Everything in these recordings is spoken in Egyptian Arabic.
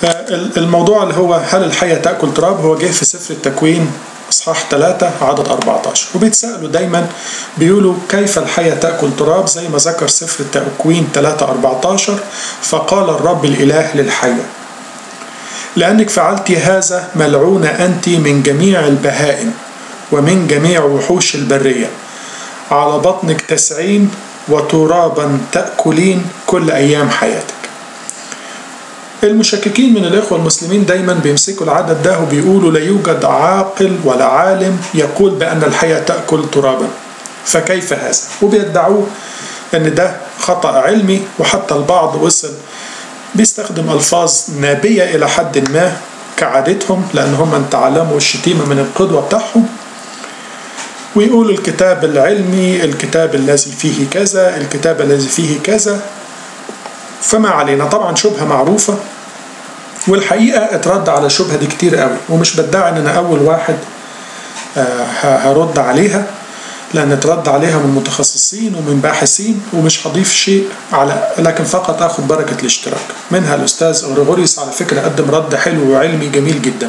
الموضوع اللي هو هل الحية تأكل تراب هو جه في سفر التكوين إصحاح 3 عدد 14 وبيتسألوا دايما بيقولوا كيف الحية تأكل تراب زي ما ذكر سفر التكوين 3 14 فقال الرب الإله للحية لأنك فعلت هذا ملعونة أنت من جميع البهائم ومن جميع وحوش البرية على بطنك تسعين وترابا تأكلين كل أيام حياتك المشككين من الإخوة المسلمين دايما بيمسكوا العدد ده وبيقولوا لا يوجد عاقل ولا عالم يقول بأن الحياة تأكل ترابا فكيف هذا وبيدعوه أن ده خطأ علمي وحتى البعض وصل بيستخدم ألفاظ نابية إلى حد ما كعادتهم لأن هم تعلموا الشتيمة من القدوة بتاعهم ويقول الكتاب العلمي الكتاب الذي فيه كذا الكتاب الذي فيه كذا فما علينا طبعا شبهة معروفة والحقيقة اترد على الشبهة دي كتير قوي ومش بدعي ان انا اول واحد هرد عليها لان اترد عليها من متخصصين ومن باحثين ومش هضيف شيء على لكن فقط اخد بركة الاشتراك منها الاستاذ اوريغوريوس على فكرة قدم رد حلو وعلمي جميل جدا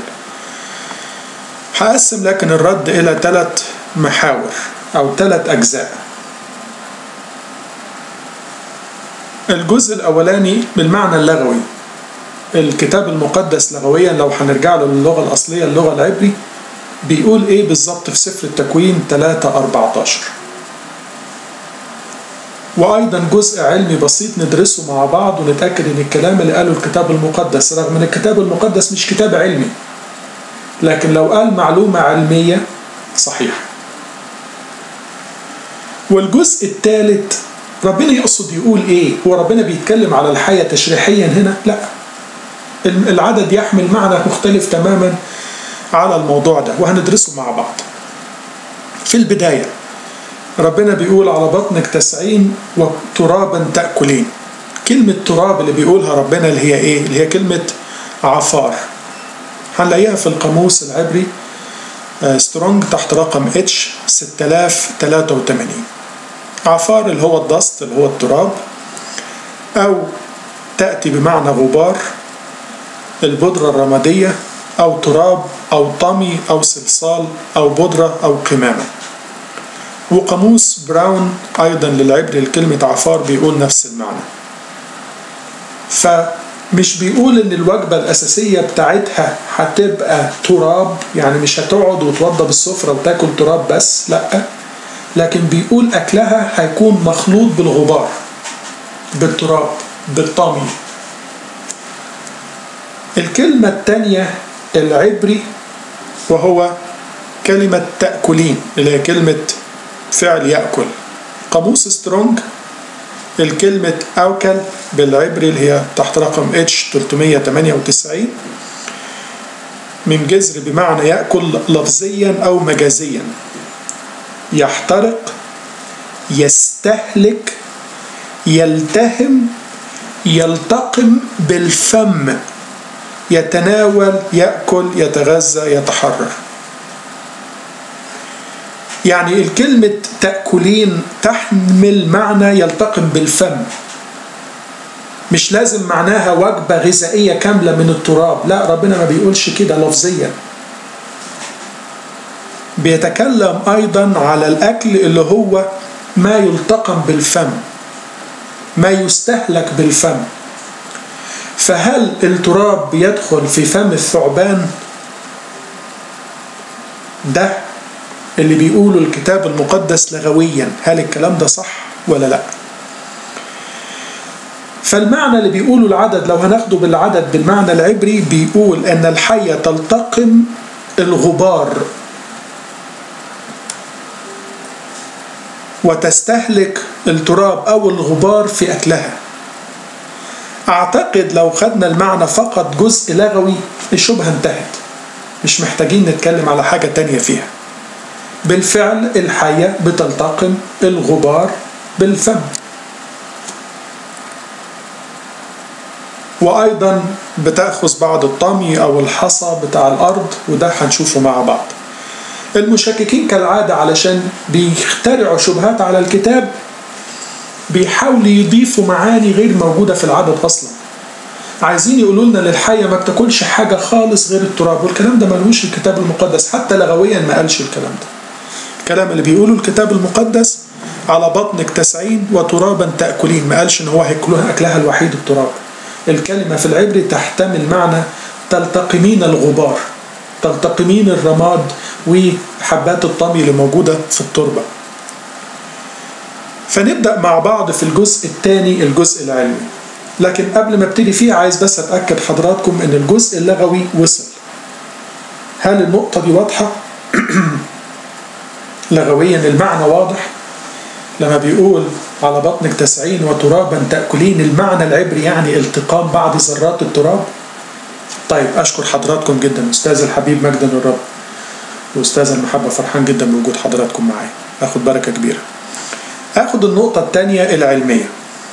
هقسم لكن الرد الى ثلاث محاور او ثلاث اجزاء الجزء الاولاني بالمعنى اللغوي الكتاب المقدس لغويا لو هنرجع له للغه الاصليه اللغه العبري بيقول ايه بالظبط في سفر التكوين 3 14 وايضا جزء علمي بسيط ندرسه مع بعض ونتاكد ان الكلام اللي قاله الكتاب المقدس رغم ان الكتاب المقدس مش كتاب علمي لكن لو قال معلومه علميه صحيحه والجزء الثالث ربنا يقصد يقول ايه هو ربنا بيتكلم على الحياة تشريحيا هنا لا العدد يحمل معنى مختلف تماما على الموضوع ده وهندرسه مع بعض في البداية ربنا بيقول على بطنك تسعين وترابا تأكلين كلمة تراب اللي بيقولها ربنا اللي هي ايه اللي هي كلمة عفار هنلاقيها في القاموس العبري سترونج تحت رقم اتش 6083 عفار اللي هو الدست اللي هو التراب أو تأتي بمعنى غبار البودرة الرمادية أو تراب أو طمي أو صلصال أو بودرة أو قمامة وقاموس براون أيضا للعبر لكلمة عفار بيقول نفس المعنى فمش بيقول ان الوجبة الأساسية بتاعتها هتبقى تراب يعني مش هتقعد وتوضى بالسفرة وتاكل تراب بس لأ لكن بيقول أكلها هيكون مخلوط بالغبار بالتراب بالطمي الكلمة الثانية العبري وهو كلمة تأكلين اللي هي كلمة فعل يأكل قاموس سترونج الكلمة أوكل بالعبري اللي هي تحت رقم اتش 398 من جذر بمعنى يأكل لفظيا أو مجازيا يحترق يستهلك يلتهم يلتقم بالفم يتناول يأكل يتغذى يتحرر يعني الكلمة تأكلين تحمل معنى يلتقم بالفم مش لازم معناها وجبة غذائية كاملة من التراب لا ربنا ما بيقولش كده لفظيا بيتكلم أيضا على الأكل اللي هو ما يلتقم بالفم ما يستهلك بالفم فهل التراب بيدخل في فم الثعبان ده اللي بيقوله الكتاب المقدس لغويا هل الكلام ده صح ولا لا فالمعنى اللي بيقوله العدد لو هناخده بالعدد بالمعنى العبري بيقول ان الحية تلتقم الغبار وتستهلك التراب او الغبار في اكلها اعتقد لو خدنا المعنى فقط جزء لغوي الشبهة انتهت مش محتاجين نتكلم على حاجة تانية فيها بالفعل الحية بتلتقم الغبار بالفم وأيضا بتأخذ بعض الطمي أو الحصى بتاع الأرض وده هنشوفه مع بعض المشككين كالعادة علشان بيخترعوا شبهات على الكتاب بيحاولوا يضيفوا معاني غير موجودة في العدد أصلا عايزين يقولوا لنا للحية ما بتاكلش حاجة خالص غير التراب والكلام ده ملوش الكتاب المقدس حتى لغويا ما قالش الكلام ده الكلام اللي بيقوله الكتاب المقدس على بطنك تسعين وترابا تأكلين ما قالش ان هو هياكلوها اكلها الوحيد التراب الكلمة في العبري تحتمل معنى تلتقمين الغبار تلتقمين الرماد وحبات الطمي اللي موجودة في التربة فنبدأ مع بعض في الجزء الثاني الجزء العلمي لكن قبل ما ابتدي فيه عايز بس اتأكد حضراتكم ان الجزء اللغوي وصل هل النقطة دي واضحة؟ لغويا المعنى واضح لما بيقول على بطنك تسعين وترابا تأكلين المعنى العبري يعني التقام بعض ذرات التراب طيب أشكر حضراتكم جدا أستاذ الحبيب مجدا الرب وأستاذ المحبة فرحان جدا بوجود حضراتكم معايا أخد بركة كبيرة أخد النقطة الثانية العلمية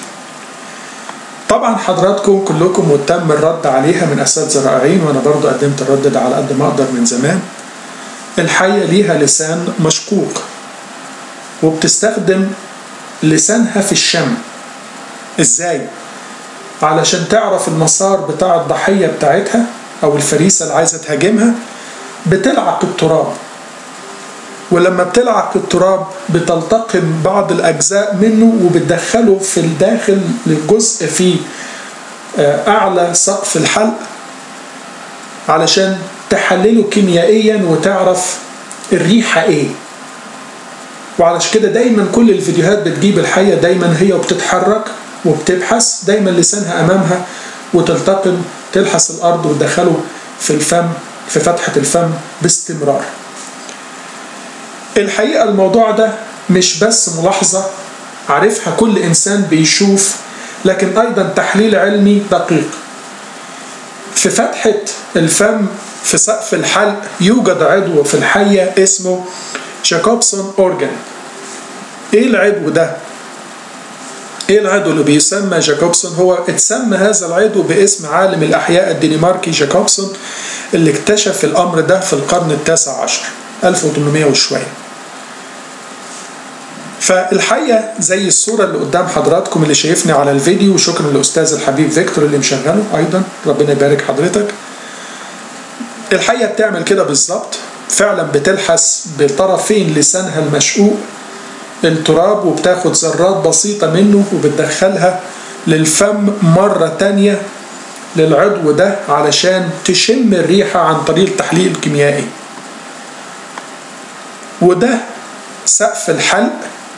طبعا حضراتكم كلكم وتم الرد عليها من أساتذة رائعين وأنا برضو قدمت الرد ده على قد ما أقدر من زمان الحية ليها لسان مشقوق وبتستخدم لسانها في الشم ازاي علشان تعرف المسار بتاع الضحية بتاعتها او الفريسة اللي عايزة تهاجمها بتلعق التراب ولما بتلعق التراب بتلتقم بعض الأجزاء منه وبتدخله في الداخل لجزء في أعلى سقف الحلق علشان تحلله كيميائيا وتعرف الريحة ايه وعلشان كده دايما كل الفيديوهات بتجيب الحية دايما هي وبتتحرك وبتبحث دايما لسانها أمامها وتلتقم تلحس الأرض وتدخله في الفم في فتحة الفم باستمرار الحقيقة الموضوع ده مش بس ملاحظة عارفها كل إنسان بيشوف لكن أيضا تحليل علمي دقيق في فتحة الفم في سقف الحلق يوجد عضو في الحية اسمه جاكوبسون أورجان إيه العضو ده؟ إيه العضو اللي بيسمى جاكوبسون؟ هو اتسمى هذا العضو باسم عالم الأحياء الدنماركي جاكوبسون اللي اكتشف الأمر ده في القرن التاسع عشر 1800 وشوية فالحقيقة زي الصورة اللي قدام حضراتكم اللي شايفني على الفيديو وشكرا للأستاذ الحبيب فيكتور اللي مشغله أيضا ربنا يبارك حضرتك الحقيقة بتعمل كده بالظبط فعلا بتلحس بطرفين لسانها المشقوق التراب وبتاخد ذرات بسيطة منه وبتدخلها للفم مرة تانية للعضو ده علشان تشم الريحة عن طريق التحليل الكيميائي وده سقف الحلق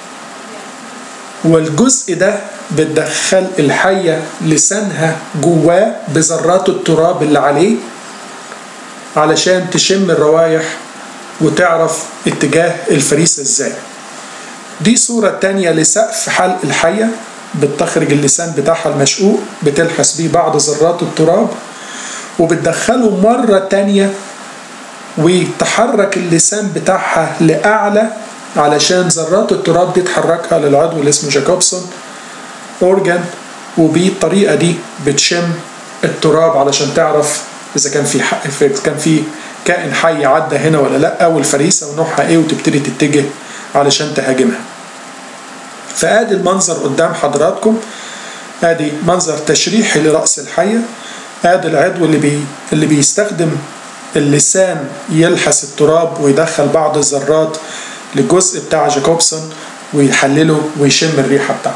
والجزء ده بتدخل الحية لسانها جواه بذرات التراب اللي عليه علشان تشم الروايح وتعرف اتجاه الفريسة ازاي دي صورة تانية لسقف حلق الحية بتخرج اللسان بتاعها المشقوق بتلحس بيه بعض ذرات التراب وبتدخله مرة تانية وتحرك اللسان بتاعها لأعلى علشان ذرات التراب دي تحركها للعضو اللي اسمه جاكوبسون أورجان وبالطريقة دي بتشم التراب علشان تعرف إذا كان في حق إذا كان في كائن حي عدى هنا ولا لأ والفريسة ونوعها إيه وتبتدي تتجه علشان تهاجمها فادي المنظر قدام حضراتكم ادي منظر تشريحي لرأس الحية ادي العضو اللي بي اللي بيستخدم اللسان يلحس التراب ويدخل بعض الذرات للجزء بتاع جاكوبسون ويحلله ويشم الريحة بتاعته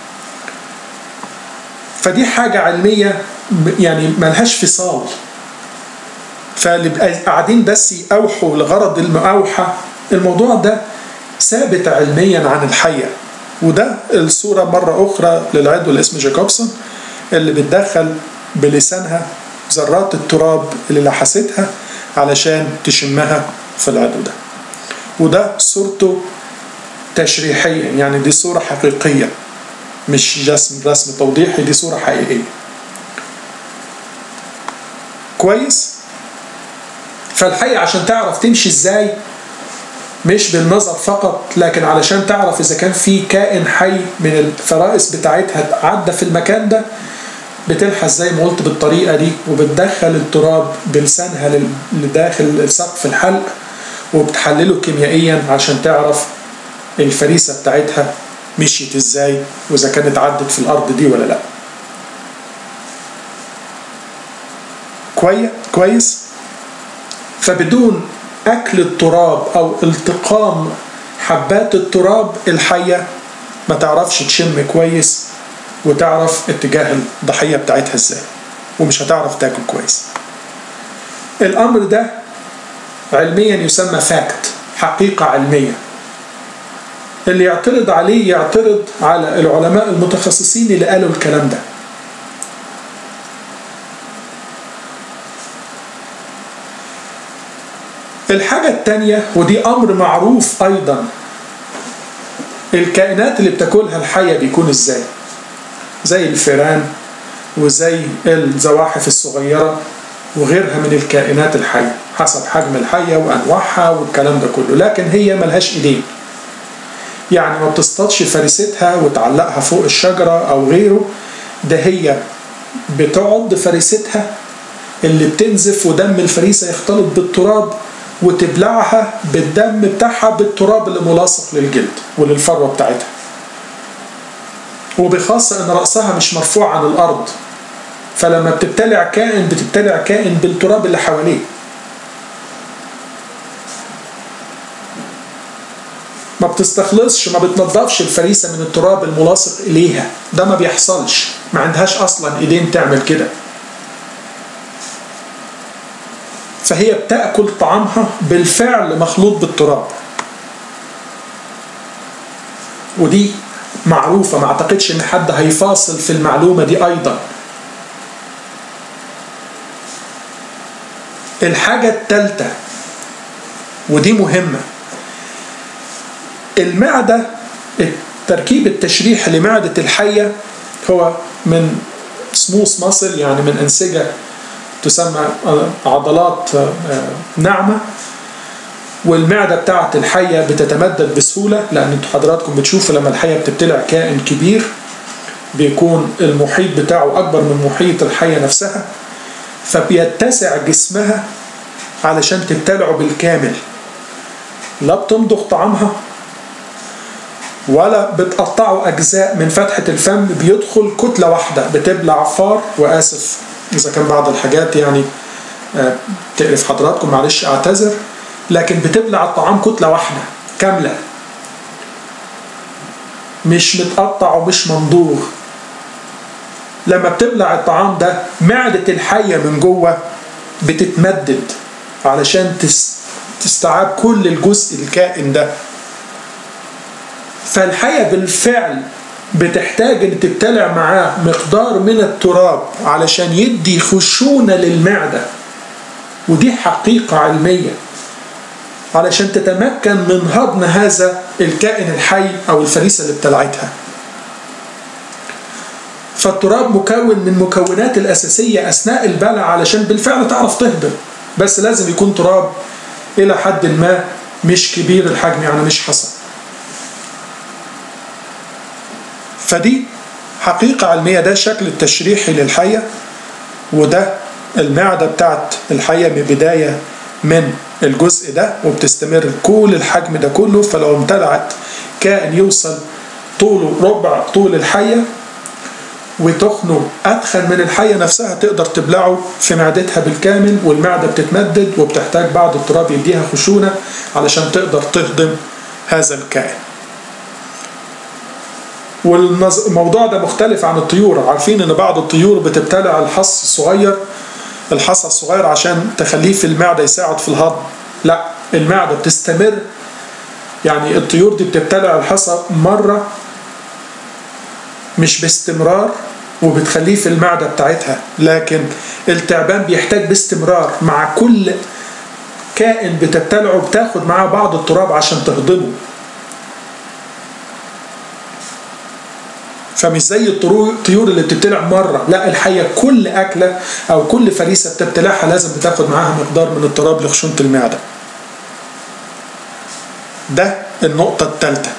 فدي حاجة علمية يعني ملهاش فصال فاللي قاعدين بس يأوحوا لغرض المأوحة الموضوع ده ثابت علميا عن الحية وده الصورة مرة أخرى للعضو اللي اسمه جاكوبسون اللي بتدخل بلسانها ذرات التراب اللي لحستها علشان تشمها في العضو ده وده صورته تشريحيا يعني دي صورة حقيقية مش رسم رسم توضيحي دي صورة حقيقية كويس فالحقيقة عشان تعرف تمشي ازاي مش بالنظر فقط لكن علشان تعرف اذا كان في كائن حي من الفرائس بتاعتها عدى في المكان ده بتلحس زي ما قلت بالطريقة دي وبتدخل التراب بلسانها لداخل سقف الحلق وبتحلله كيميائيا عشان تعرف الفريسة بتاعتها مشيت ازاي واذا كانت عدت في الارض دي ولا لا كويس كويس فبدون اكل التراب او التقام حبات التراب الحيه ما تعرفش تشم كويس وتعرف اتجاه الضحيه بتاعتها ازاي ومش هتعرف تاكل كويس الامر ده علميا يسمى فاكت حقيقه علميه اللي يعترض عليه يعترض على العلماء المتخصصين اللي قالوا الكلام ده الحاجة التانية ودي أمر معروف أيضا الكائنات اللي بتاكلها الحية بيكون ازاي زي الفيران وزي الزواحف الصغيرة وغيرها من الكائنات الحية حسب حجم الحية وأنواعها والكلام ده كله لكن هي ملهاش إيدين يعني ما بتصطادش فريستها وتعلقها فوق الشجرة أو غيره ده هي بتقعد فريستها اللي بتنزف ودم الفريسة يختلط بالتراب وتبلعها بالدم بتاعها بالتراب اللي ملاصق للجلد وللفروة بتاعتها وبخاصة ان رأسها مش مرفوع عن الأرض فلما بتبتلع كائن بتبتلع كائن بالتراب اللي حواليه ما بتستخلصش ما بتنضفش الفريسة من التراب الملاصق إليها ده ما بيحصلش ما عندهاش أصلا إيدين تعمل كده فهي بتأكل طعامها بالفعل مخلوط بالتراب ودي معروفة ما اعتقدش ان حد هيفاصل في المعلومة دي ايضا الحاجة التالتة ودي مهمة المعدة التركيب التشريحي لمعدة الحية هو من سموث مصل يعني من أنسجة تسمى عضلات ناعمة والمعدة بتاعت الحية بتتمدد بسهولة لأن انتوا حضراتكم بتشوفوا لما الحية بتبتلع كائن كبير بيكون المحيط بتاعه أكبر من محيط الحية نفسها فبيتسع جسمها علشان تبتلعه بالكامل لا بتمضغ طعامها ولا بتقطعه أجزاء من فتحة الفم بيدخل كتلة واحدة بتبلع فار وآسف إذا كان بعض الحاجات يعني تقرف حضراتكم معلش أعتذر لكن بتبلع الطعام كتلة واحدة كاملة مش متقطع ومش ممضوغ لما بتبلع الطعام ده معدة الحية من جوه بتتمدد علشان تستيعاب كل الجزء الكائن ده فالحية بالفعل بتحتاج ان تبتلع معاه مقدار من التراب علشان يدي خشونة للمعدة ودي حقيقة علمية علشان تتمكن من هضم هذا الكائن الحي او الفريسة اللي ابتلعتها فالتراب مكون من مكونات الأساسية أثناء البلع علشان بالفعل تعرف تهضم بس لازم يكون تراب إلى حد ما مش كبير الحجم يعني مش حصى فدي حقيقة علمية ده الشكل التشريحي للحية وده المعدة بتاعت الحية من بداية من الجزء ده وبتستمر كل الحجم ده كله فلو امتلعت كائن يوصل طوله ربع طول الحية وتخنه أدخن من الحية نفسها تقدر تبلعه في معدتها بالكامل والمعدة بتتمدد وبتحتاج بعض التراب يديها خشونة علشان تقدر تهضم هذا الكائن والموضوع ده مختلف عن الطيور عارفين ان بعض الطيور بتبتلع الحص الصغير الحصى الصغير عشان تخليه في المعدة يساعد في الهضم لا المعدة بتستمر يعني الطيور دي بتبتلع الحصى مرة مش باستمرار وبتخليه في المعدة بتاعتها لكن التعبان بيحتاج باستمرار مع كل كائن بتبتلعه بتاخد معاه بعض التراب عشان تهضمه فمش زي الطيور اللي بتبتلع مرة لا الحية كل أكلة أو كل فريسة بتبتلعها لازم بتاخد معاها مقدار من التراب لخشونة المعدة ده النقطة الثالثة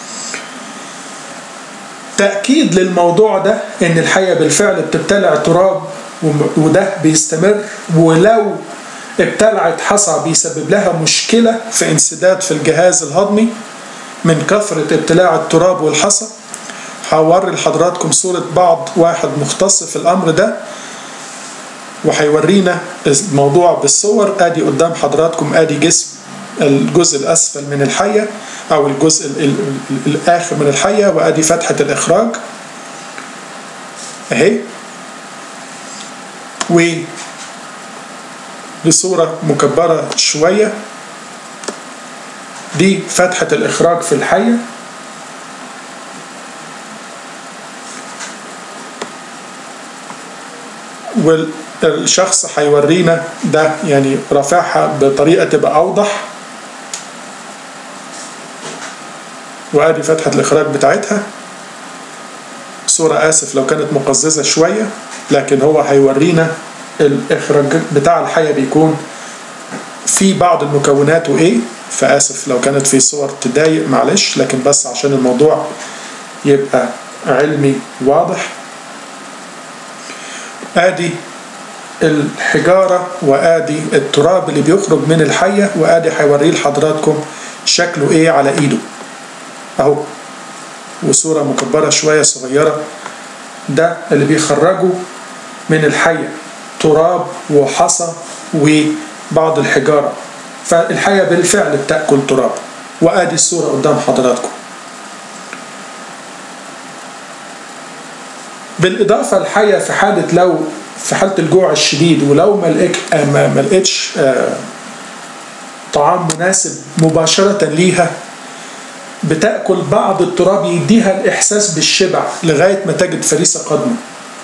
تأكيد للموضوع ده إن الحية بالفعل بتبتلع تراب وده بيستمر ولو ابتلعت حصى بيسبب لها مشكلة في انسداد في الجهاز الهضمي من كثرة ابتلاع التراب والحصى هوري لحضراتكم صورة بعض واحد مختص في الأمر ده وهيورينا الموضوع بالصور ادي قدام حضراتكم ادي جسم الجزء الاسفل من الحيه او الجزء ال ال ال الاخر من الحيه وادي فتحه الاخراج اهي و بصوره مكبره شويه دي فتحه الاخراج في الحيه والشخص هيورينا ده يعني رافعها بطريقه تبقى اوضح وادي فتحه الاخراج بتاعتها صورة آسف لو كانت مقززة شوية لكن هو هيورينا الإخراج بتاع الحية بيكون في بعض المكونات وإيه فآسف لو كانت في صور تضايق معلش لكن بس عشان الموضوع يبقى علمي واضح ادي الحجارة وادي التراب اللي بيخرج من الحية وادي هيوريه لحضراتكم شكله ايه على ايده اهو وصورة مكبرة شوية صغيرة ده اللي بيخرجوا من الحية تراب وحصى وبعض الحجارة فالحية بالفعل بتأكل تراب وادي الصورة قدام حضراتكم بالإضافة الحية في حالة لو في حالة الجوع الشديد ولو ما لقيت ما لقيتش طعام مناسب مباشرة ليها بتأكل بعض التراب يديها الإحساس بالشبع لغاية ما تجد فريسة قادمة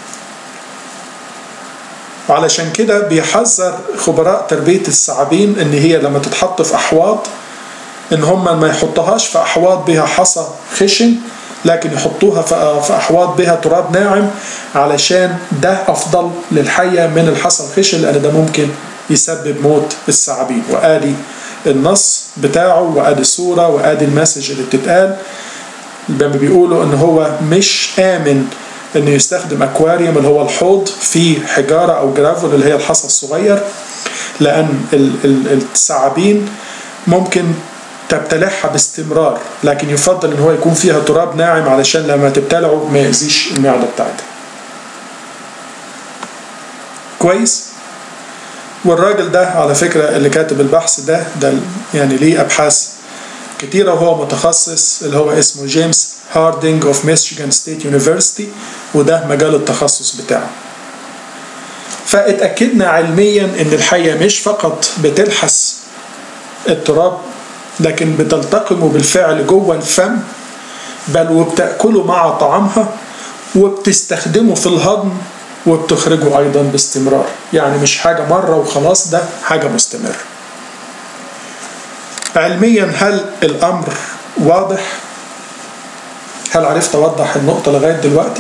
وعلشان كده بيحذر خبراء تربية الثعابين إن هي لما تتحط في أحواض إن هم ما يحطوهاش في أحواض بها حصى خشن لكن يحطوها في أحواض بها تراب ناعم علشان ده أفضل للحية من الحصى الخشن لأن ده ممكن يسبب موت الثعابين وآدي النص بتاعه وادي الصوره وادي المسج اللي بتتقال لما بيقولوا ان هو مش امن انه يستخدم اكواريوم اللي هو الحوض فيه حجاره او جرافل اللي هي الحصى الصغير لان الثعابين ممكن تبتلعها باستمرار لكن يفضل ان هو يكون فيها تراب ناعم علشان لما تبتلعه ما يأذيش المعده بتاعتها كويس والراجل ده على فكرة اللي كاتب البحث ده ده يعني ليه أبحاث كتيرة وهو متخصص اللي هو اسمه جيمس هاردينج اوف ميشيغان ستيت يونيفرسيتي وده مجال التخصص بتاعه فاتأكدنا علميا ان الحية مش فقط بتلحس التراب لكن بتلتقمه بالفعل جوه الفم بل وبتأكله مع طعامها وبتستخدمه في الهضم وبتخرجه أيضا باستمرار يعني مش حاجة مرة وخلاص ده حاجة مستمرة علميا هل الأمر واضح هل عرفت أوضح النقطة لغاية دلوقتي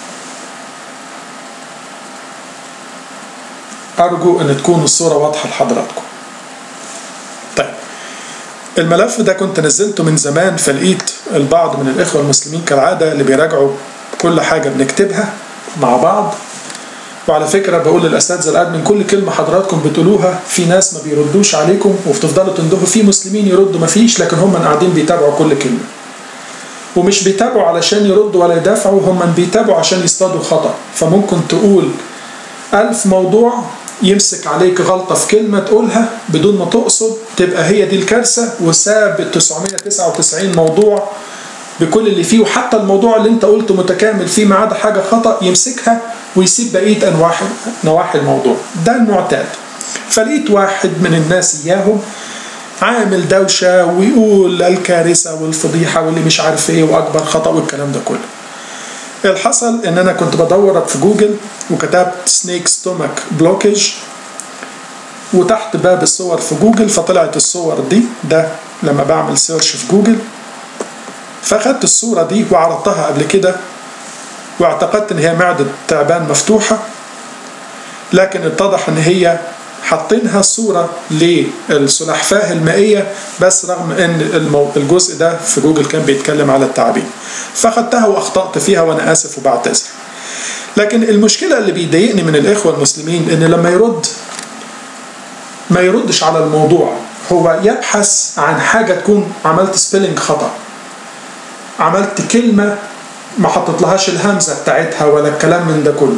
أرجو أن تكون الصورة واضحة لحضراتكم طيب الملف ده كنت نزلته من زمان فلقيت البعض من الإخوة المسلمين كالعادة اللي بيراجعوا كل حاجة بنكتبها مع بعض وعلى فكرة بقول للأساتذة الأدمن كل كلمة حضراتكم بتقولوها في ناس ما بيردوش عليكم وبتفضلوا تندهوا في مسلمين يردوا ما فيش لكن هم قاعدين بيتابعوا كل كلمة ومش بيتابعوا علشان يردوا ولا يدافعوا هم بيتابعوا عشان يصطادوا خطأ فممكن تقول ألف موضوع يمسك عليك غلطة في كلمة تقولها بدون ما تقصد تبقى هي دي الكارثة وساب 999 موضوع بكل اللي فيه وحتى الموضوع اللي انت قلته متكامل فيه ما عدا حاجة خطأ يمسكها ويسيب بقية أنواع نواحي الموضوع ده المعتاد فلقيت واحد من الناس إياهم عامل دوشة ويقول الكارثة والفضيحة واللي مش عارف ايه وأكبر خطأ والكلام ده كله الحصل ان انا كنت بدور في جوجل وكتبت سنيك ستومك بلوكج وتحت باب الصور في جوجل فطلعت الصور دي ده لما بعمل سيرش في جوجل فاخدت الصورة دي وعرضتها قبل كده واعتقدت ان هي معدة تعبان مفتوحة لكن اتضح ان هي حاطينها صورة للسلحفاة المائية بس رغم ان الجزء ده في جوجل كان بيتكلم على التعابين فاخدتها واخطأت فيها وانا اسف وبعتذر لكن المشكلة اللي بيضايقني من الاخوة المسلمين ان لما يرد ما يردش على الموضوع هو يبحث عن حاجة تكون عملت سبيلنج خطأ عملت كلمة ما حطيتلهاش الهمزة بتاعتها ولا الكلام من ده كله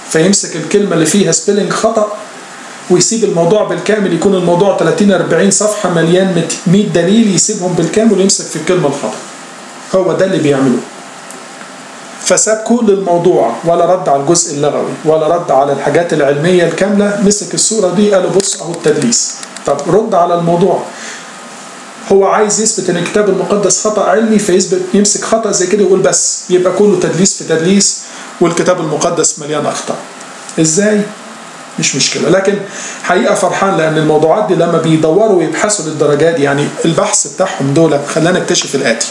فيمسك الكلمة اللي فيها سبيلنج خطأ ويسيب الموضوع بالكامل يكون الموضوع 30 40 صفحة مليان 100 دليل يسيبهم بالكامل ويمسك في الكلمة الخطأ هو ده اللي بيعمله فساب كل الموضوع ولا رد على الجزء اللغوي ولا رد على الحاجات العلمية الكاملة مسك الصورة دي قال بص اهو التدليس طب رد على الموضوع هو عايز يثبت ان الكتاب المقدس خطأ علمي فيثبت يمسك خطأ زي كده ويقول بس يبقى كله تدليس في تدليس والكتاب المقدس مليان اخطاء ازاي مش مشكلة لكن حقيقة فرحان لأن الموضوعات دي لما بيدوروا ويبحثوا للدرجات دي يعني البحث بتاعهم دول خلانا نكتشف الآتي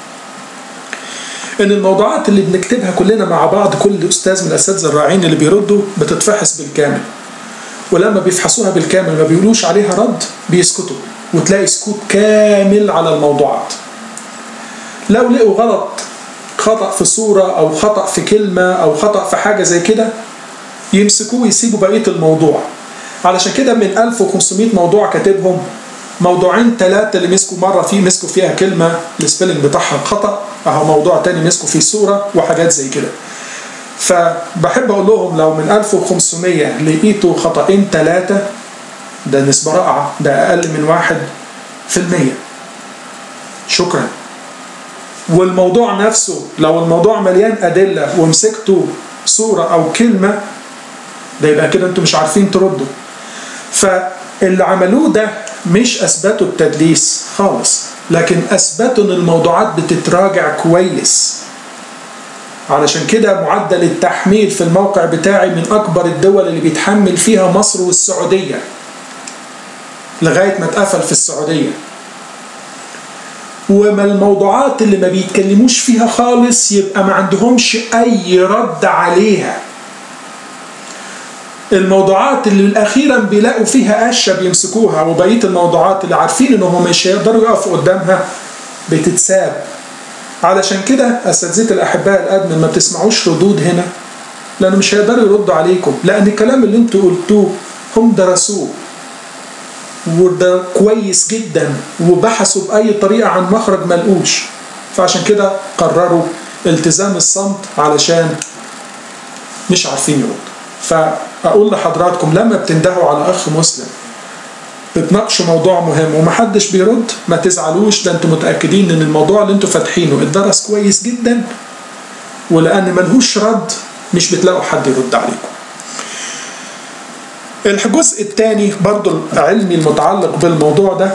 ان الموضوعات اللي بنكتبها كلنا مع بعض كل استاذ من الاساتذه الراعين اللي بيردوا بتتفحص بالكامل ولما بيفحصوها بالكامل ما بيقولوش عليها رد بيسكتوا وتلاقي سكوت كامل على الموضوعات لو لقوا غلط خطأ في صورة أو خطأ في كلمة أو خطأ في حاجة زي كده يمسكوه ويسيبوا بقية الموضوع علشان كده من 1500 موضوع كاتبهم موضوعين ثلاثة اللي مسكوا مرة فيه مسكوا فيها كلمة السبيلنج بتاعها خطأ أهو موضوع تاني مسكوا فيه صورة وحاجات زي كده فبحب أقول لهم لو من 1500 لقيتوا خطأين ثلاثة ده نسبة رائعة ده أقل من واحد في المية شكرا والموضوع نفسه لو الموضوع مليان أدلة ومسكتوا صورة أو كلمة ده يبقى كده أنتوا مش عارفين تردوا فاللي عملوه ده مش أثبتوا التدليس خالص لكن أثبتوا إن الموضوعات بتتراجع كويس علشان كده معدل التحميل في الموقع بتاعي من أكبر الدول اللي بيتحمل فيها مصر والسعودية لغاية ما اتقفل في السعودية وما الموضوعات اللي ما بيتكلموش فيها خالص يبقى ما عندهمش أي رد عليها الموضوعات اللي اخيرا بيلاقوا فيها قشه بيمسكوها وبقيه الموضوعات اللي عارفين انهم مش هيقدروا يقفوا قدامها بتتساب علشان كده اساتذتي الاحباء الادمن ما بتسمعوش ردود هنا لانه مش هيقدروا يردوا عليكم لان الكلام اللي انتوا قلتوه هم درسوه وده كويس جدا وبحثوا باي طريقه عن مخرج ملقوش فعشان كده قرروا التزام الصمت علشان مش عارفين يردوا فأقول لحضراتكم لما بتندهوا على أخ مسلم بتناقشوا موضوع مهم ومحدش بيرد ما تزعلوش ده انتوا متأكدين ان الموضوع اللي انتوا فاتحينه اتدرس كويس جدا ولأن ملهوش رد مش بتلاقوا حد يرد عليكم الجزء الثاني برضو العلمي المتعلق بالموضوع ده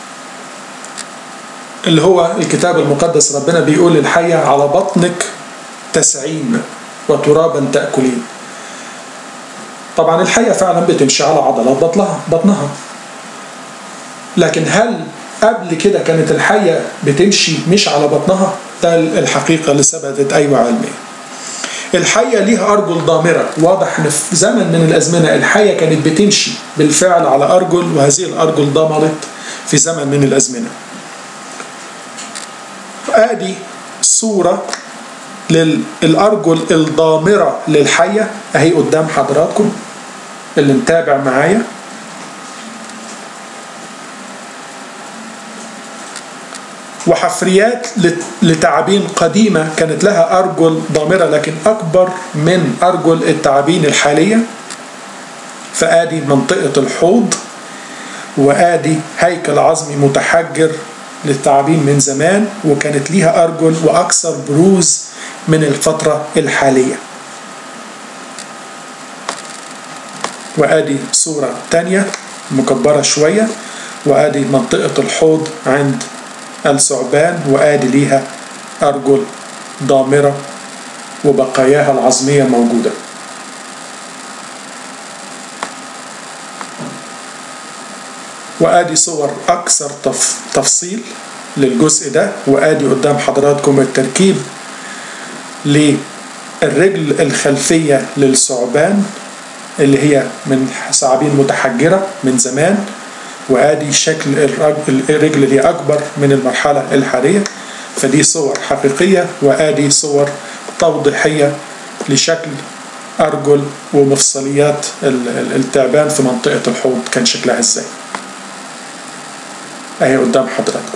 اللي هو الكتاب المقدس ربنا بيقول للحية على بطنك تسعين وترابا تأكلين طبعا الحية فعلا بتمشي على عضلات بطنها بطنها لكن هل قبل كده كانت الحية بتمشي مش على بطنها ده الحقيقة اللي ثبتت أيوة علميا الحية ليها أرجل ضامرة واضح إن في زمن من الأزمنة الحية كانت بتمشي بالفعل على أرجل وهذه الأرجل ضمرت في زمن من الأزمنة آدي صورة للأرجل الضامرة للحية أهي قدام حضراتكم اللي متابع معايا وحفريات لتعابين قديمة كانت لها أرجل ضامرة لكن أكبر من أرجل التعابين الحالية فآدي منطقة الحوض وآدي هيكل عظمي متحجر للتعابين من زمان وكانت ليها أرجل وأكثر بروز من الفترة الحالية وآدي صورة تانية مكبرة شوية وآدي منطقة الحوض عند الثعبان وآدي ليها أرجل ضامرة وبقاياها العظمية موجودة وآدي صور أكثر تف... تفصيل للجزء ده وآدي قدام حضراتكم التركيب للرجل الخلفية للثعبان اللي هي من ثعابين متحجرة من زمان وادي شكل الرجل اللي اكبر من المرحله الحاليه فدي صور حقيقيه وادي صور توضيحيه لشكل ارجل ومفصليات التعبان في منطقه الحوض كان شكلها ازاي اهي قدام حضراتكم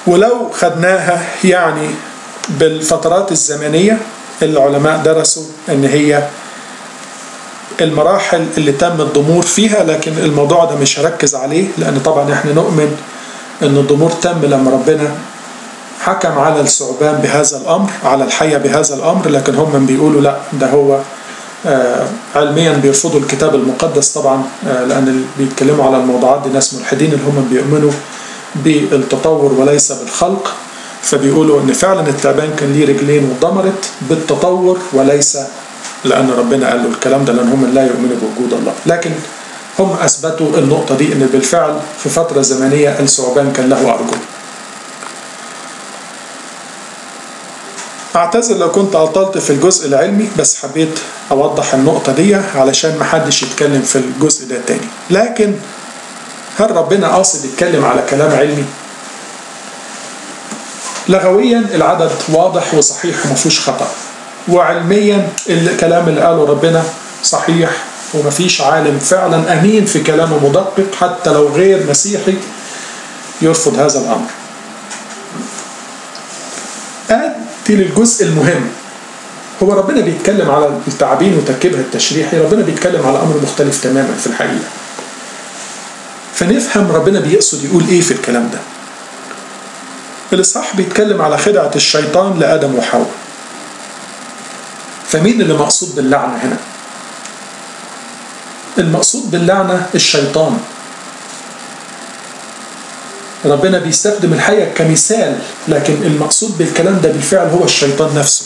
ولو خدناها يعني بالفترات الزمنية العلماء درسوا ان هي المراحل اللي تم الضمور فيها لكن الموضوع ده مش هركز عليه لان طبعا احنا نؤمن ان الضمور تم لما ربنا حكم على الثعبان بهذا الامر على الحية بهذا الامر لكن هم بيقولوا لا ده هو آه علميا بيرفضوا الكتاب المقدس طبعا آه لان اللي بيتكلموا على الموضوعات دي ناس ملحدين اللي هم بيؤمنوا بالتطور وليس بالخلق فبيقولوا ان فعلا التعبان كان ليه رجلين واتضمرت بالتطور وليس لان ربنا قال له الكلام ده لان هم لا يؤمنوا بوجود الله لكن هم اثبتوا النقطه دي ان بالفعل في فتره زمنيه الثعبان كان له ارجل اعتذر لو كنت عطلت في الجزء العلمي بس حبيت اوضح النقطه دي علشان محدش يتكلم في الجزء ده تاني لكن هل ربنا قاصد يتكلم على كلام علمي لغويا العدد واضح وصحيح وما فيهوش خطأ وعلميا الكلام اللي قاله ربنا صحيح ومفيش عالم فعلا أمين في كلامه مدقق حتى لو غير مسيحي يرفض هذا الأمر آتي للجزء المهم هو ربنا بيتكلم على التعابين وتركيبها التشريحي ربنا بيتكلم على أمر مختلف تماما في الحقيقة فنفهم ربنا بيقصد يقول إيه في الكلام ده الإصحاح بيتكلم على خدعة الشيطان لآدم وحواء فمين اللي مقصود باللعنة هنا المقصود باللعنة الشيطان ربنا بيستخدم الحية كمثال لكن المقصود بالكلام ده بالفعل هو الشيطان نفسه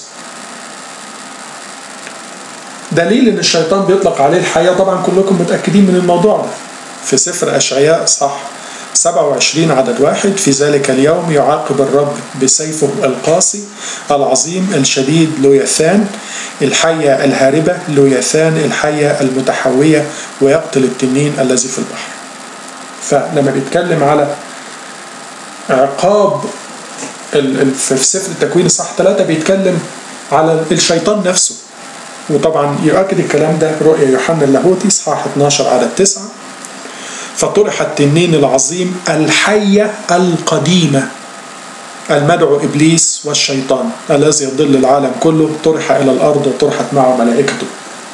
دليل ان الشيطان بيطلق عليه الحياة طبعا كلكم متأكدين من الموضوع ده في سفر أشعياء صح 27 عدد واحد في ذلك اليوم يعاقب الرب بسيفه القاسي العظيم الشديد لويثان الحية الهاربة لويثان الحية المتحوية ويقتل التنين الذي في البحر فلما بيتكلم على عقاب في سفر التكوين صح ثلاثة بيتكلم على الشيطان نفسه وطبعا يؤكد الكلام ده رؤيا يوحنا اللاهوتي صحاح 12 عدد 9 فطرح التنين العظيم الحية القديمة المدعو إبليس والشيطان الذي يضل العالم كله طرح إلى الأرض وطرحت معه ملائكته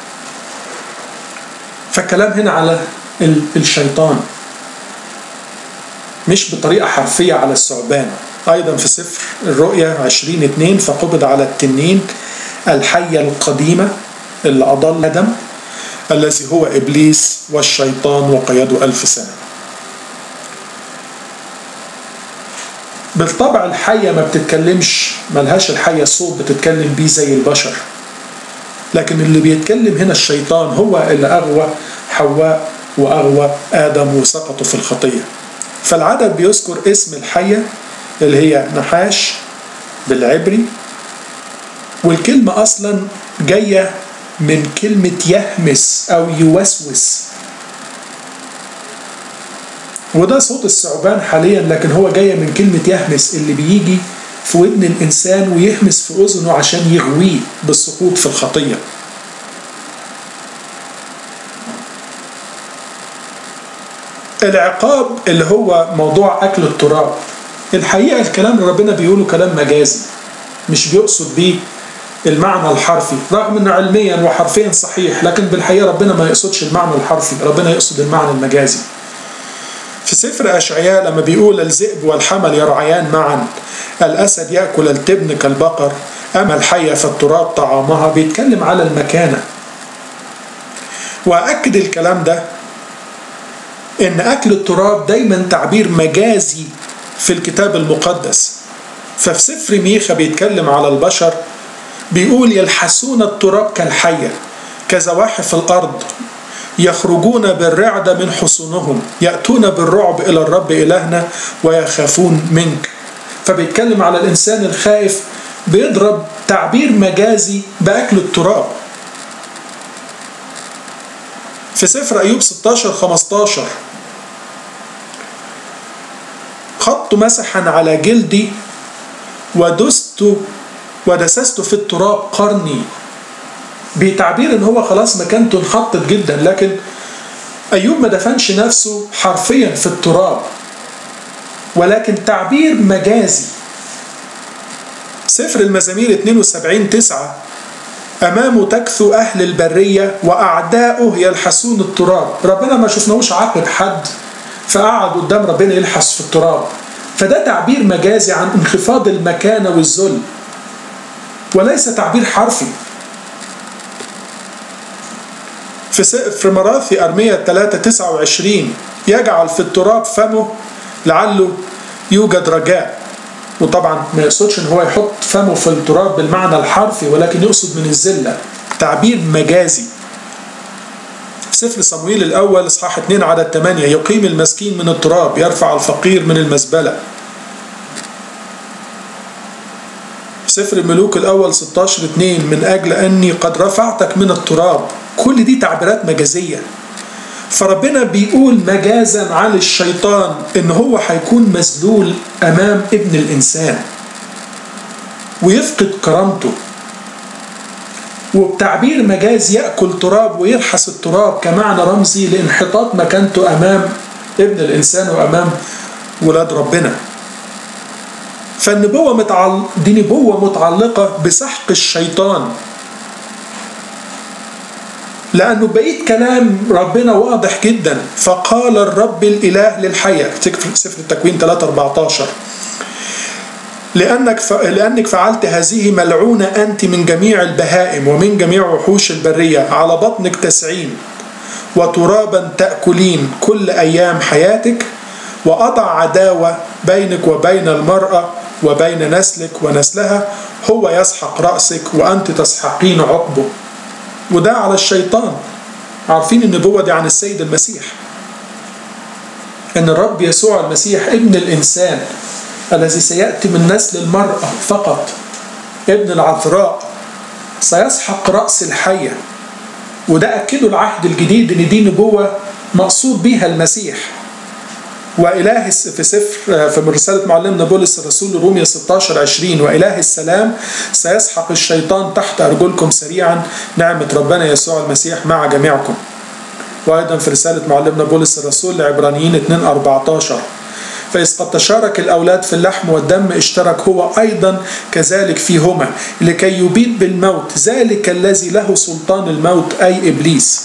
فالكلام هنا على الشيطان مش بطريقة حرفية على الثعبان أيضا في سفر الرؤيا 20 2 فقبض على التنين الحية القديمة اللي أضل آدم الذي هو إبليس والشيطان وقياده ألف سنة بالطبع الحية ما بتتكلمش ملهاش الحية صوت بتتكلم بيه زي البشر لكن اللي بيتكلم هنا الشيطان هو اللي أغوى حواء وأغوى آدم وسقطوا في الخطية فالعدد بيذكر اسم الحية اللي هي نحاش بالعبري والكلمة أصلا جاية من كلمة يهمس أو يوسوس وده صوت الثعبان حاليا لكن هو جاية من كلمة يهمس اللي بيجي في ودن الإنسان ويهمس في أذنه عشان يغويه بالسقوط في الخطية العقاب اللي هو موضوع أكل التراب الحقيقة الكلام اللي ربنا بيقوله كلام مجازي مش بيقصد بيه المعنى الحرفي رغم انه علميا وحرفيا صحيح لكن بالحقيقه ربنا ما يقصدش المعنى الحرفي ربنا يقصد المعنى المجازي في سفر اشعياء لما بيقول الذئب والحمل يرعيان معا الاسد ياكل التبن كالبقر اما الحيه فالتراب طعامها بيتكلم على المكانه واكد الكلام ده ان اكل التراب دايما تعبير مجازي في الكتاب المقدس ففي سفر ميخا بيتكلم على البشر بيقول يلحسون التراب كالحية كزواحف الأرض يخرجون بالرعدة من حصونهم يأتون بالرعب إلى الرب إلهنا ويخافون منك فبيتكلم على الإنسان الخائف بيضرب تعبير مجازي بأكل التراب في سفر أيوب 16 15 خط مسحا على جلدي ودست ودسست في التراب قرني بتعبير ان هو خلاص مكانته انحطت جدا لكن ايوب ما دفنش نفسه حرفيا في التراب ولكن تعبير مجازي سفر المزامير 72 9 أمامه تكثو أهل البرية وأعداؤه يلحسون التراب ربنا ما شفناهوش عاقب حد فقعد قدام ربنا يلحس في التراب فده تعبير مجازي عن انخفاض المكانة والذل وليس تعبير حرفي في في مراثي أرمية 3 29 يجعل في التراب فمه لعله يوجد رجاء وطبعا ما يقصدش ان هو يحط فمه في التراب بالمعنى الحرفي ولكن يقصد من الذله تعبير مجازي سفر صمويل الاول اصحاح 2 عدد 8 يقيم المسكين من التراب يرفع الفقير من المزبله سفر الملوك الاول 16 2 من اجل اني قد رفعتك من التراب كل دي تعبيرات مجازيه فربنا بيقول مجازا عن الشيطان ان هو هيكون مذلول امام ابن الانسان ويفقد كرامته وبتعبير مجاز ياكل تراب ويلحس التراب كمعنى رمزي لانحطاط مكانته امام ابن الانسان وامام ولاد ربنا فالنبوه متعل... دي نبوه متعلقه بسحق الشيطان لأنه بقية كلام ربنا واضح جدا فقال الرب الإله للحية سفر التكوين 3 14 لأنك ف... لأنك فعلت هذه ملعونة أنت من جميع البهائم ومن جميع وحوش البرية على بطنك تسعين وترابا تأكلين كل أيام حياتك وأضع عداوة بينك وبين المرأة وبين نسلك ونسلها هو يسحق رأسك وأنت تسحقين عقبه وده على الشيطان عارفين النبوة دي عن السيد المسيح أن الرب يسوع المسيح ابن الإنسان الذي سيأتي من نسل المرأة فقط ابن العذراء سيسحق رأس الحية وده أكده العهد الجديد أن دي نبوة مقصود بها المسيح وإله في سفر في رسالة معلمنا بولس الرسول روميا 16 20 وإله السلام سيسحق الشيطان تحت أرجلكم سريعا نعمة ربنا يسوع المسيح مع جميعكم وأيضا في رسالة معلمنا بولس الرسول لعبرانيين 2 14 فإذ قد تشارك الأولاد في اللحم والدم اشترك هو أيضا كذلك فيهما لكي يبيد بالموت ذلك الذي له سلطان الموت أي إبليس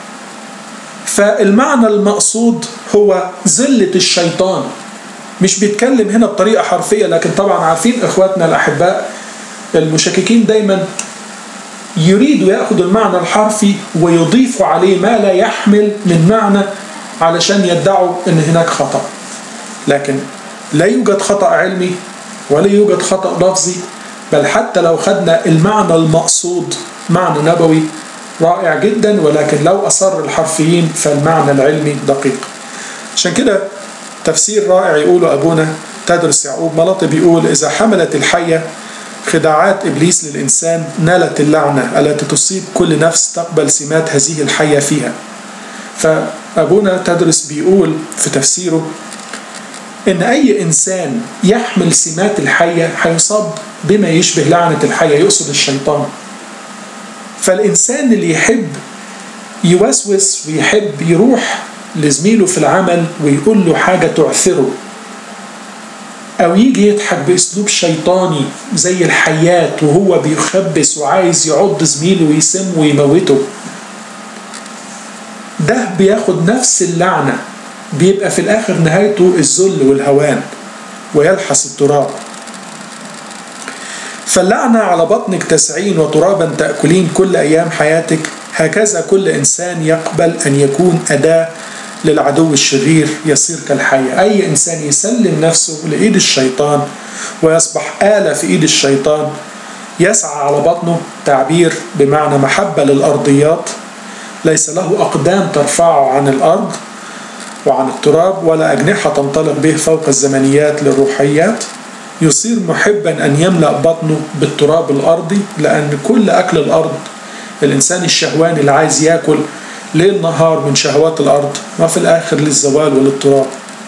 فالمعنى المقصود هو ذلة الشيطان مش بيتكلم هنا بطريقة حرفية لكن طبعا عارفين إخواتنا الأحباء المشككين دايما يريدوا يأخذوا المعنى الحرفي ويضيفوا عليه ما لا يحمل من معنى علشان يدعوا أن هناك خطأ لكن لا يوجد خطأ علمي ولا يوجد خطأ لفظي بل حتى لو خدنا المعنى المقصود معنى نبوي رائع جدا ولكن لو أصر الحرفيين فالمعنى العلمي دقيق عشان كده تفسير رائع يقوله أبونا تدرس يعقوب ملاطي بيقول إذا حملت الحية خداعات إبليس للإنسان نالت اللعنة التي تصيب كل نفس تقبل سمات هذه الحية فيها فأبونا تدرس بيقول في تفسيره إن أي إنسان يحمل سمات الحية هيصاب بما يشبه لعنة الحية يقصد الشيطان فالإنسان اللي يحب يوسوس ويحب يروح لزميله في العمل ويقول له حاجة تعثره أو يجي يضحك بأسلوب شيطاني زي الحيات وهو بيخبس وعايز يعض زميله ويسم ويموته ده بياخد نفس اللعنة بيبقى في الآخر نهايته الذل والهوان ويلحس التراب فاللعنة على بطنك تسعين وترابا تأكلين كل أيام حياتك هكذا كل إنسان يقبل أن يكون أداة للعدو الشرير يصير كالحية أي إنسان يسلم نفسه لإيد الشيطان ويصبح آلة في إيد الشيطان يسعى على بطنه تعبير بمعنى محبة للأرضيات ليس له أقدام ترفعه عن الأرض وعن التراب ولا أجنحة تنطلق به فوق الزمنيات للروحيات يصير محبا أن يملأ بطنه بالتراب الأرضي لأن كل أكل الأرض الإنسان الشهواني اللي عايز ياكل ليل نهار من شهوات الأرض ما في الآخر للزوال وللتراب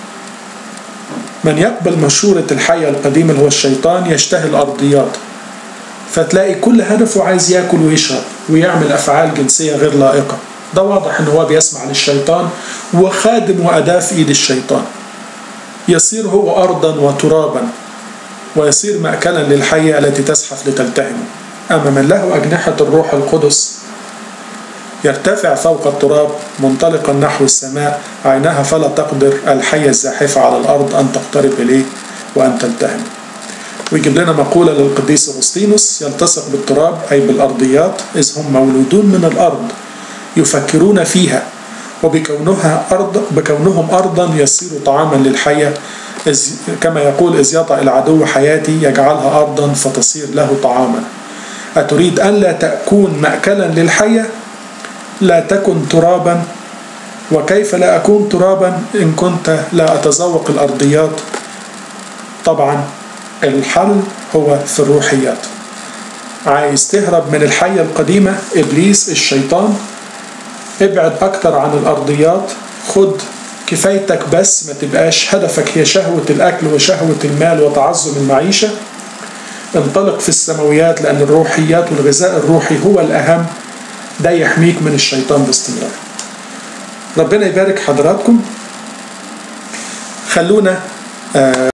من يقبل مشورة الحية القديمة اللي هو الشيطان يشتهي الأرضيات فتلاقي كل هدفه عايز ياكل ويشرب ويعمل أفعال جنسية غير لائقة ده واضح ان هو بيسمع للشيطان وخادم وأداة في إيد الشيطان يصير هو أرضا وترابا ويصير مأكلا للحية التي تزحف لتلتهمه أما من له أجنحة الروح القدس يرتفع فوق التراب منطلقا نحو السماء عينها فلا تقدر الحية الزاحفة على الأرض أن تقترب إليه وأن تلتهم ويجيب لنا مقولة للقديس أغسطينوس يلتصق بالتراب أي بالأرضيات إذ هم مولودون من الأرض يفكرون فيها وبكونها أرض بكونهم أرضا يصير طعاما للحية إذ كما يقول إذ يطأ العدو حياتي يجعلها أرضا فتصير له طعاما أتريد أن لا تكون مأكلا للحية لا تكن ترابا وكيف لا أكون ترابا إن كنت لا أتذوق الأرضيات طبعا الحل هو في الروحيات عايز تهرب من الحية القديمة إبليس الشيطان ابعد أكتر عن الأرضيات خد كفايتك بس ما تبقاش هدفك هي شهوة الأكل وشهوة المال وتعظم المعيشة انطلق في السماويات لأن الروحيات والغذاء الروحي هو الأهم ده يحميك من الشيطان باستمرار ربنا يبارك حضراتكم خلونا آه